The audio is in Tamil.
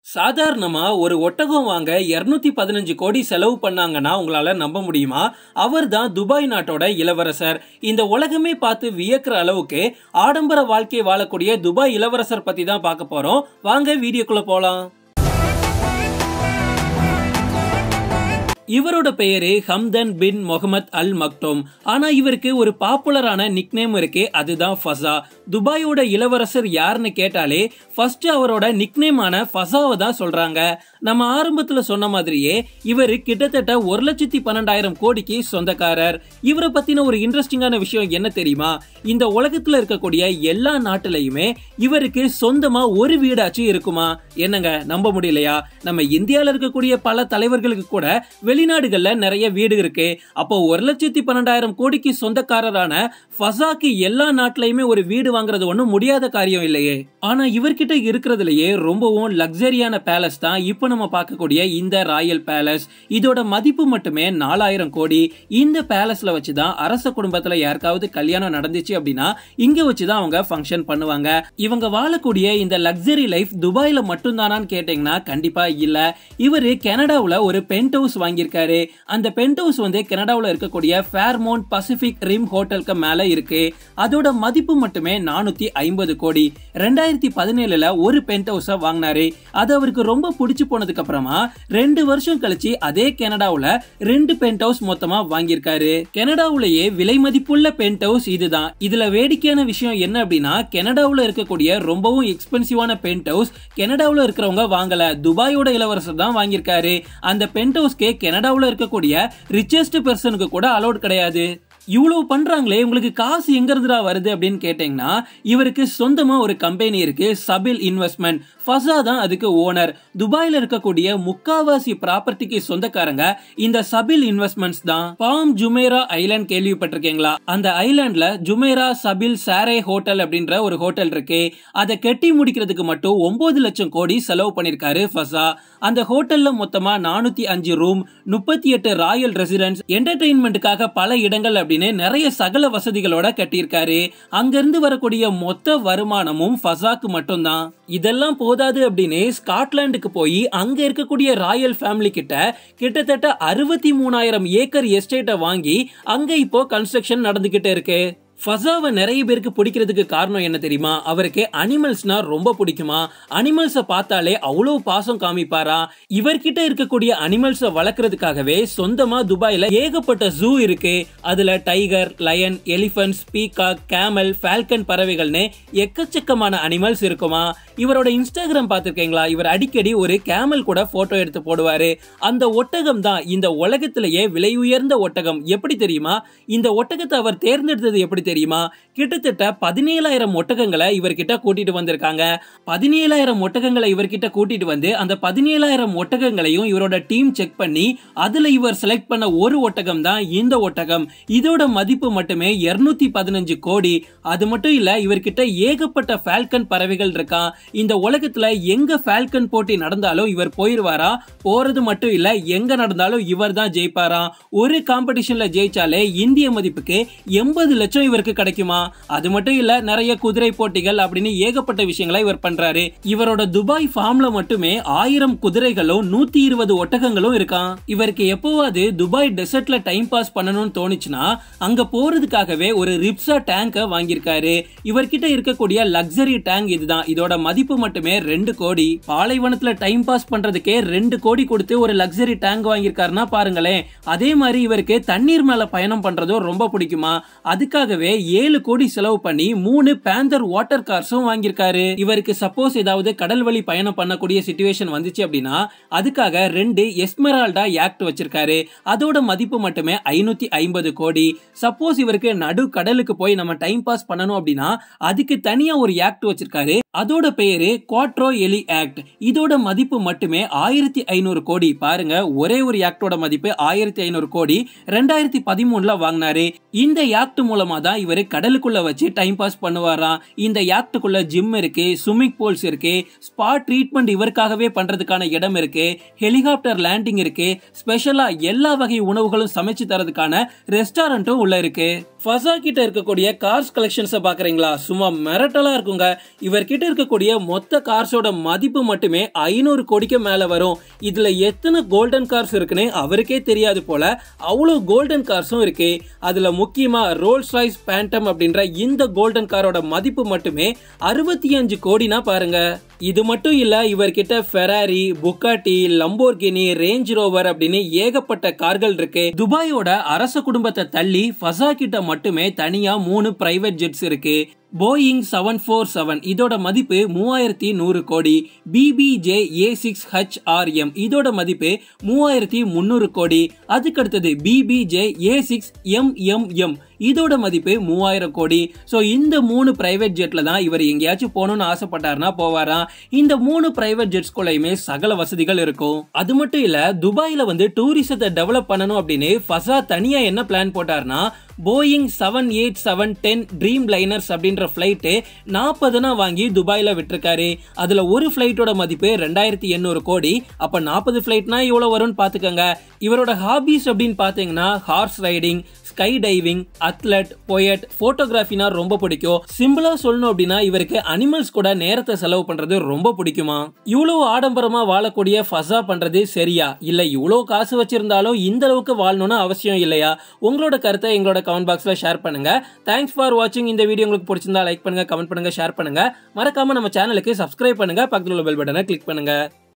சாதாரணமா ஒரு ஒட்டகம் வாங்க 215 கோடி செலவு பண்ணாங்கன்னா உங்களால நம்ப முடியுமா அவர் தான் துபாய் நாட்டோட இளவரசர் இந்த உலகமே பார்த்து வியக்கிற அளவுக்கு ஆடம்பர வாழ்க்கை வாழக்கூடிய துபாய் இளவரசர் பத்தி தான் பார்க்க போறோம் வாங்க வீடியோக்குள்ள போலாம் இவரோட பெயரு ஹம்தன் பின் முகமது அல் மக்டோம் ஆனா இவருக்கு ஒரு பாப்புலரான நிக்நேம் இருக்கு அதுதான் ஃபசா துபாயோட இளவரசர் யாருன்னு கேட்டாலே ஃபர்ஸ்ட் அவரோட நிக்நேமான ஃபசாவை தான் சொல்றாங்க நம்ம ஆரம்பத்துல சொன்ன மாதிரியே இவர் கிட்டத்தட்ட ஒரு லட்சத்தி பன்னெண்டாயிரம் கோடிக்கு சொந்தக்காரர் இவரை பத்தின ஒரு இன்ட்ரெஸ்டிங்கான விஷயம் என்ன தெரியுமா இந்த உலகத்துல இருக்கக்கூடிய எல்லா நாட்டுலயுமே இவருக்கு சொந்தமா ஒரு வீடாச்சும் இருக்குமா என்னங்க நம்ப முடியலையா நம்ம இந்தியால இருக்கக்கூடிய பல தலைவர்களுக்கு கூட வெளிநாடுகள்ல நிறைய வீடு இருக்கு அப்போ ஒரு லட்சத்தி பன்னெண்டாயிரம் கோடிக்கு சொந்தக்காரரான ஃபசாக்கு எல்லா நாட்டிலையுமே ஒரு வீடு வாங்குறது ஒன்றும் முடியாத காரியம் இல்லையே ஆனா இவர்கிட்ட இருக்கிறதுலயே ரொம்பவும் லக்ஸரியான பேலஸ் தான் இப்போ நம்ம பார்க்கக்கூடிய இந்த ராயல் பேலஸ் இதோட மதிப்பு மட்டுமே நாலாயிரம் கோடி இந்த பேலஸ்ல வச்சுதான் அரச குடும்பத்துல யாருக்காவது கல்யாணம் நடந்துச்சு அப்படின்னா இங்க வச்சுதான் அவங்க ஃபங்க்ஷன் பண்ணுவாங்க இவங்க வாழக்கூடிய இந்த லக்ஸரி லைஃப் துபாயில மட்டும்தானான்னு கேட்டீங்கன்னா கண்டிப்பா இல்ல இவரு கனடாவுல ஒரு பென்ட் ஹவுஸ் வாங்கியிருக்காரு அந்த பென்ட் ஹவுஸ் வந்து கனடாவுல இருக்கக்கூடிய ஃபேர்மோன் பசிபிக் ரிம் ஹோட்டலுக்கு மேல இருக்கு அதோட மதிப்பு மட்டுமே நானூத்தி ஐம்பது கோடி ரெண்டாயிரத்தி பதினேழுல ஒரு பென்ட் ஹவுஸ வாங்கினாரு அது அவருக்கு ரொம்ப பிடிச்சு போனதுக்கு அப்புறமா ரெண்டு வருஷம் கழிச்சு அதே கனடாவுல ரெண்டு பென்ட் ஹவுஸ் மொத்தமா வாங்கியிருக்காரு கனடாவுலயே விலை மதிப்புள்ள பென்ட் ஹவுஸ் இதுதான் இதுல வேடிக்கையான விஷயம் என்ன அப்படின்னா கனடாவுல இருக்கக்கூடிய ரொம்பவும் எக்ஸ்பென்சிவான பென்ட் ஹவுஸ் கனடாவுல இருக்கிறவங்க வாங்கல துபாயோட இளவரசர் தான் வாங்கியிருக்காரு அந்த பென்ட் ஹவுஸ்க்கு கனடாவுல இருக்கக்கூடிய ரிச்சஸ்ட் பெர்சனுக்கு கூட அலோட் கிடையாது இவ்வளவு பண்றாங்களே உங்களுக்கு காசு எங்க இருந்துடா வருது அப்படின்னு கேட்டீங்கன்னா இவருக்கு சொந்தமா ஒரு கம்பெனி இருக்கு சபில் இன்வெஸ்ட்மெண்ட் ஃபசா தான் அதுக்கு ஓனர் துபாயில இருக்கக்கூடிய முக்காவாசி ப்ராப்பர்ட்டிக்கு சொந்தக்காரங்க இந்த சபில் இன்வெஸ்ட்மெண்ட்ஸ் தான் பாம் ஜுமேரா ஐலாண்ட் கேள்விப்பட்டிருக்கீங்களா அந்த ஐலாண்ட்ல ஜுமேரா சபில் சாரே ஹோட்டல் அப்படின்ற ஒரு ஹோட்டல் இருக்கு அதை கட்டி முடிக்கிறதுக்கு மட்டும் ஒன்பது லட்சம் கோடி செலவு பண்ணிருக்காரு ஃபசா அந்த ஹோட்டல்ல மொத்தமா நானூத்தி அஞ்சு ரூம் முப்பத்தி எட்டு ராயல் ரெசிடென்ஸ் என்டர்டைன்மெண்ட்டுக்காக பல இடங்கள் அப்படின்னு நிறைய சகல வசதிகளோட கட்டியிருக்காரு அங்கிருந்து வரக்கூடிய மொத்த வருமானமும் ஃபசாக்கு மட்டும்தான் இதெல்லாம் போதாது அப்படின்னு ஸ்காட்லாண்டுக்கு போய் அங்க இருக்கக்கூடிய ராயல் ஃபேமிலி கிட்ட கிட்டத்தட்ட அறுபத்தி மூணாயிரம் ஏக்கர் எஸ்டேட்டை வாங்கி அங்க இப்போ கன்ஸ்ட்ரக்ஷன் நடந்துகிட்டு இருக்கு ஃபசாவை நிறைய பேருக்கு பிடிக்கிறதுக்கு காரணம் என்ன தெரியுமா அவருக்கு அனிமல்ஸ்னா ரொம்ப பிடிக்குமா அனிமல்ஸை பார்த்தாலே அவ்வளோ பாசம் காமிப்பாரா இவர்கிட்ட இருக்கக்கூடிய அனிமல்ஸை வளர்க்கறதுக்காகவே சொந்தமா துபாயில ஏகப்பட்ட ஜூ இருக்கு அதுல tiger lion elephants peacock camel falcon பறவைகள்னு எக்கச்சக்கமான அனிமல்ஸ் இருக்குமா இவரோட இன்ஸ்டாகிராம் பார்த்துருக்கீங்களா இவர் அடிக்கடி ஒரு கேமல் கூட போட்டோ எடுத்து போடுவாரு அந்த ஒட்டகம் தான் இந்த உலகத்திலேயே விலை உயர்ந்த ஒட்டகம் எப்படி தெரியுமா இந்த ஒட்டகத்தை அவர் தேர்ந்தெடுத்தது எப்படி தெரியுமா கிட்டத்தட்ட பதினேழாயிரம் ஒட்டகங்களை இவர்கிட்ட கூட்டிட்டு வந்திருக்காங்க பதினேழாயிரம் ஒட்டகங்களை இவர்கிட்ட கூட்டிட்டு வந்து அந்த பதினேழாயிரம் ஒட்டகங்களையும் இவரோட டீம் செக் பண்ணி அதுல இவர் செலக்ட் பண்ண ஒரு ஒட்டகம் தான் இந்த ஒட்டகம் இதோட மதிப்பு மட்டுமே இருநூத்தி பதினஞ்சு கோடி அது மட்டும் இல்ல இவர்கிட்ட ஏகப்பட்ட ஃபால்கன் பறவைகள் இருக்கான் இந்த உலகத்துல எங்க ஃபால்கன் போட்டி நடந்தாலும் இவர் போயிருவாரா போறது மட்டும் இல்ல எங்க நடந்தாலும் இவர் தான் ஜெயிப்பாராம் ஒரு காம்படிஷன்ல ஜெயிச்சாலே இந்திய மதிப்புக்கு எண்பது லட்சம் இவருக்கு கிடைக்குமா அது மட்டும் இல்ல நிறைய குதிரை போட்டிகள் அப்படின்னு ஏகப்பட்ட விஷயங்களை இவர் பண்றாரு இவரோட துபாய் ஃபார்ம்ல மட்டுமே ஆயிரம் குதிரைகளும் நூத்தி இருபது ஒட்டகங்களும் இருக்கான் இவருக்கு எப்போவாது துபாய் டெசர்ட்ல டைம் பாஸ் பண்ணணும்னு தோணுச்சுன்னா அங்க போறதுக்காகவே ஒரு ரிப்சா டேங்க வாங்கியிருக்காரு இவர்கிட்ட இருக்கக்கூடிய லக்ஸரி டேங்க் இதுதான் இதோட மதிப்பு மட்டுமே ரெண்டு கோடி பாலைவனத்துல டைம் பாஸ் பண்றதுக்கே ரெண்டு கோடி கொடுத்து ஒரு லக்ஸரி டேங்க் வாங்கியிருக்காருன்னா பாருங்களேன் அதே மாதிரி இவருக்கு தண்ணீர் மேல பயணம் பண்றதும் ரொம்ப பிடிக்குமா அதுக்காகவே ஏழு கோடி செலவு பண்ணி மூணு பேந்தர் வாட்டர் கார்ஸும் வாங்கியிருக்காரு இவருக்கு சப்போஸ் ஏதாவது கடல் வழி பயணம் பண்ணக்கூடிய சுச்சுவேஷன் வந்துச்சு அப்படின்னா அதுக்காக ரெண்டு எஸ்மெரால்டா யாக்ட் வச்சிருக்காரு அதோட மதிப்பு மட்டுமே ஐநூத்தி ஐம்பது கோடி சப்போஸ் இவருக்கு நடு கடலுக்கு போய் நம்ம டைம் பாஸ் பண்ணணும் அப்படின்னா அதுக்கு தனியா ஒரு யாக்ட் வச்சிருக்காரு அதோட பெயரு குவாட்ரோ எலி ஆக்ட் இதோட மதிப்பு மட்டுமே ஆயிரத்தி ஐநூறு கோடி பாருங்க ஒரே ஒரு யாக்டோட மதிப்பு ஆயிரத்தி ஐநூறு கோடி ரெண்டாயிரத்தி பதிமூணுல வாங்கினாரு இந்த யாக்ட் மூலமா தான் இவர் கடலுக்குள்ள வச்சு டைம் பாஸ் பண்ணுவாராம் இந்த யாக்டுக்குள்ள ஜிம் இருக்கு ஸ்விம்மிங் பூல்ஸ் இருக்கு ஸ்பா ட்ரீட்மெண்ட் இவருக்காகவே பண்றதுக்கான இடம் இருக்கு ஹெலிகாப்டர் லேண்டிங் இருக்கு ஸ்பெஷலா எல்லா வகை உணவுகளும் சமைச்சு தரதுக்கான ரெஸ்டாரண்ட்டும் உள்ள இருக்கு ஃபசா கிட்ட இருக்கக்கூடிய கார்ஸ் கலெக்ஷன்ஸை பாக்குறீங்களா சும்மா மிரட்டலா இருக்குங்க இவர்கிட்ட இவர்கிட்ட இருக்கக்கூடிய மொத்த கார்ஸோட மதிப்பு மட்டுமே ஐநூறு கோடிக்கு மேல வரும் இதுல எத்தனை கோல்டன் கார்ஸ் இருக்குன்னு அவருக்கே தெரியாது போல அவ்வளோ கோல்டன் கார்ஸும் இருக்கு அதுல முக்கியமா ரோல்ஸ் ராய்ஸ் பேண்டம் அப்படின்ற இந்த கோல்டன் காரோட மதிப்பு மட்டுமே அறுபத்தி அஞ்சு கோடினா பாருங்க இது மட்டும் இல்ல இவர்கிட்ட Ferrari Bugatti Lamborghini Range Rover அப்படின்னு ஏகப்பட்ட கார்கள் இருக்கு துபாயோட அரச குடும்பத்தை தள்ளி ஃபசா கிட்ட மட்டுமே தனியா மூணு பிரைவேட் ஜெட்ஸ் இருக்கு போயிங் செவன் ஃபோர் செவன் இதோட மதிப்பு மூவாயிரத்தி நூறு கோடி BBJ A six H RM இதோட மதிப்பு மூவாயிரத்தி முந்நூறு கோடி அதுக்கு அடுத்தது பிபிஜே ஏ சிக்ஸ் எம்எம்எம் இதோட மதிப்பு மூவாயிரம் கோடி ஸோ இந்த மூணு பிரைவேட் ஜெட்ல தான் இவர் எங்கேயாச்சும் போகணும்னு ஆசைப்பட்டாருன்னா போவாராம் இந்த மூணு பிரைவேட் ஜெட்ஸ்குள்ளயுமே சகல வசதிகள் இருக்கும் அது மட்டும் இல்ல துபாயில வந்து டூரிசத்தை டெவலப் பண்ணணும் அப்படின்னு ஃபசா தனியா என்ன பிளான் போட்டார்னா Boeing seven eight seven ten dreamliners அப்படின்ற ஃப்ளைட்டு நாற்பதுனா வாங்கி துபாயில் விட்டுருக்காரு அதில் ஒரு ஃப்ளைட்டோட மதிப்பு ரெண்டாயிரத்தி எண்ணூறு கோடி அப்போ நாற்பது ஃப்ளைட்னா இவ்வளோ வரும்னு பார்த்துக்கோங்க இவரோட ஹாபீஸ் அப்படின்னு பார்த்தீங்கன்னா horse riding skydiving athlete poet ஃபோட்டோகிராஃபினா ரொம்ப பிடிக்கும் சிம்பிளா சொல்லணும் அப்படின்னா இவருக்கு அனிமல்ஸ் கூட நேரத்தை செலவு பண்றது ரொம்ப பிடிக்குமா இவ்வளவு ஆடம்பரமா வாழக்கூடிய ஃபசா பண்றது சரியா இல்ல இவ்வளவு காசு வச்சிருந்தாலும் இந்த அளவுக்கு வாழணும்னு அவசியம் இல்லையா உங்களோட கருத்தை எங்களோட கமெண்ட் பாக்ஸ்ல ஷேர் பண்ணுங்க தேங்க்ஸ் ஃபார் வாட்சிங் இந்த வீடியோ உங்களுக்கு பிடிச்சிருந்தா லைக் பண்ணுங்க கமெண்ட் பண்ணுங்க ஷேர் பண்ணுங்க மறக்காம நம்ம சேனலுக்கு சப்ஸ்கிரைப் பண்ணுங்க பக்கத்தில் உள்ள பெல் பட்டனை கிளிக் பண்ணுங்க